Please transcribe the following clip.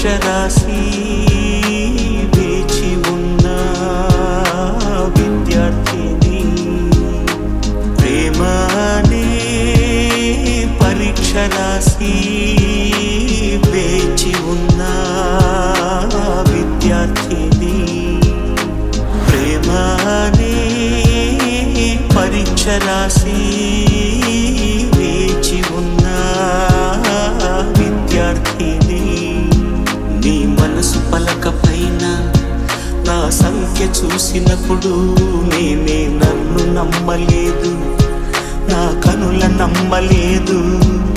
రాసి వేచి ఉన్న విద్యార్థిని ప్రేమనే పరీక్ష రాసి వేచి ఉన్న విద్యార్థిని ప్రేమనే పరీక్ష రాసి వేచి ఉన్న విద్యార్థిని నీ మనసు పలక పైన నా సంఖ్య చూసినప్పుడు నేనే నన్ను నమ్మలేదు నా కనుల నమ్మలేదు